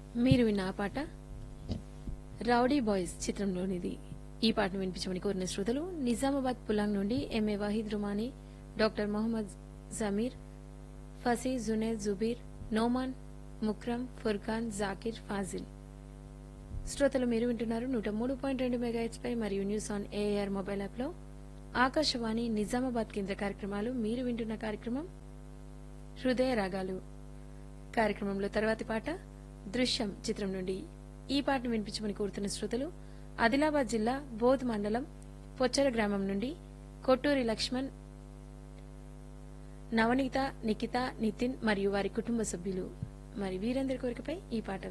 మీరు విన్న ఆ పాట రౌడీ బాయ్స్ చిత్రంలోనిది ఈ పాటను వినిపించమని కోరిన శ్రోతలు నిజామాబాద్ పులాంగ్ నుండి ఎంఏ వాహిద్ రుమానీ డాక్టర్ మొహమ్మద్ జమీర్ ఫసీ జునేద్ జుబీర్ నోమాన్ ముక్రమ్ ఫుర్ఖాన్ జాకిర్ ఫాజిల్ శ్రోతలు మీరు వింటున్నారు నూట మూడు పాయింట్ రెండు మెగాహెచ్ పై మరియు news on AIR mobile app లో ఆకాశవాణి నిజామాబాద్ కేంద్ర కార్యక్రమాలు మీరు వింటున్న కార్యక్రమం హృదయ రాగాలు కార్యక్రమంలో తర్వాతి పాట దృశ్యం చిత్రం నుండి ఈ పాటను వినిపించమని కోరుతున్న శ్రోతలు ఆదిలాబాద్ జిల్లా బోధ్ మండలం పొచ్చర గ్రామం నుండి కొట్టూరి లక్ష్మణ్ నవనీత నిఖిత నితిన్ మరియు వారి కుటుంబ సభ్యులు మరి వీరందరి కోరికపై ఈ పాట